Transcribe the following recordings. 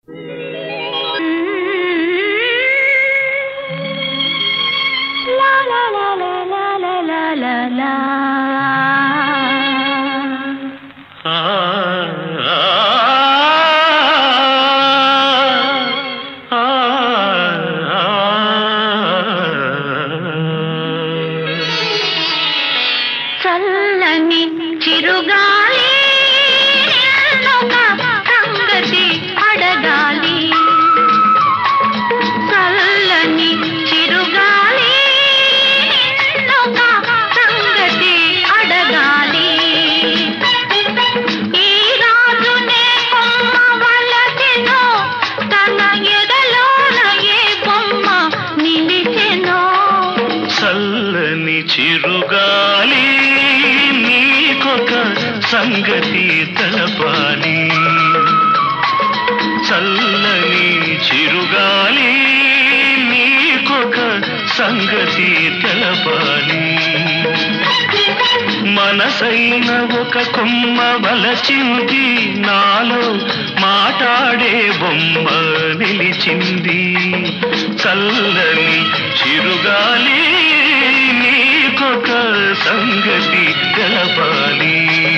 చల్లని చిరుగాలి నిన్నొక సంగతి అడగాలి చల్లని చిరుగాలి నిన్నొక సంగతి అడగాలి ఈ రాజునే కొమ్మ వలసెను తన ఎదలోన ఏ బొమ్మ నిలిచెనో చల్లని చిరుగాలి నీకొక సంగతి తెలపాలి చల్లని చిరుగాలి నీకొక సంగతి తెలపాలి మనసైన ఒక కొమ్మ వలచింది నాలో మాట్లాడే బొమ్మ నిలిచింది చల్లని చిరుగాలి నీకొక సంగతి తెలపాలి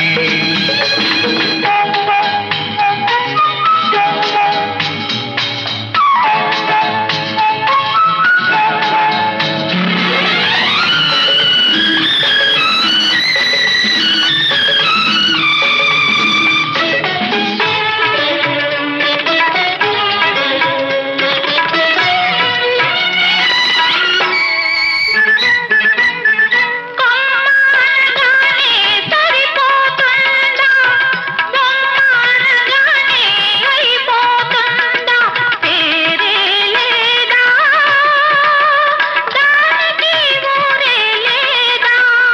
కొమ్మనగానే సరిపోతుందా బొమ్మనగానే అయిపోతుందా పేరే లేదా దానికి ఊరే లేదా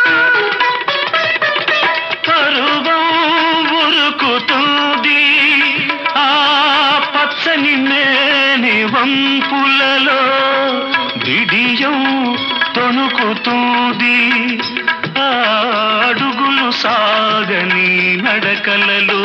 పరువం ఉరుకుతుంది ఆ పచ్చని మేని వంపులలో బిడియం తొణుకుతుంది ఆ అడుగులు సాగని నడకలలో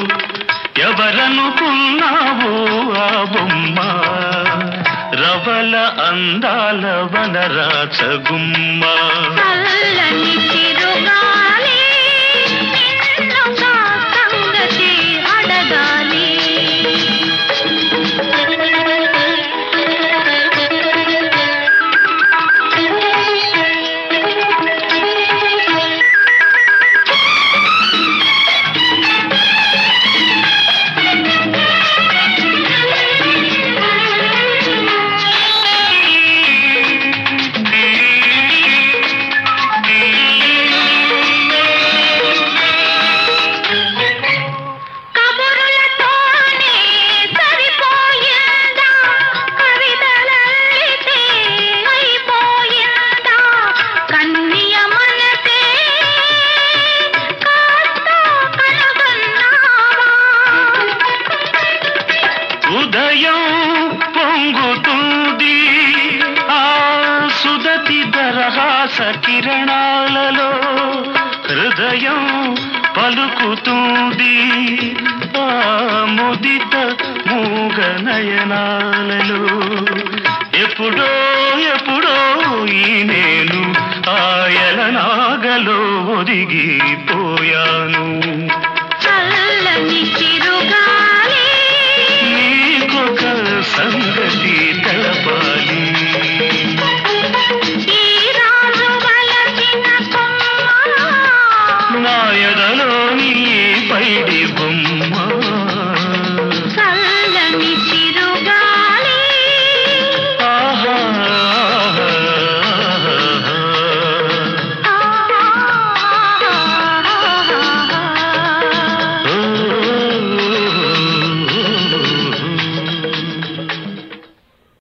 ఎవరనుకున్నావు ఆ బొమ్మ రవల అందాల వనరాచగుమ్మ చల్లని చిరుగాలి నిన్నొక సంగతి అడగాలి కబురులతోనే సరిపోయిందా కవితలల్లితే అయిపోయిందా కన్నియ మనసే కాస్త కనుగొన్నావా ఉదయం పొంగుతుంది ఆ సుదతి దరహాస కిరణాలలో హృదయం పలుకుతుంది ఆ ముదిత మూగ నయనాలలో ఎప్పుడో ఎప్పుడో ఈ నేను ఆయల నాగలో ఒదిగిపోయాను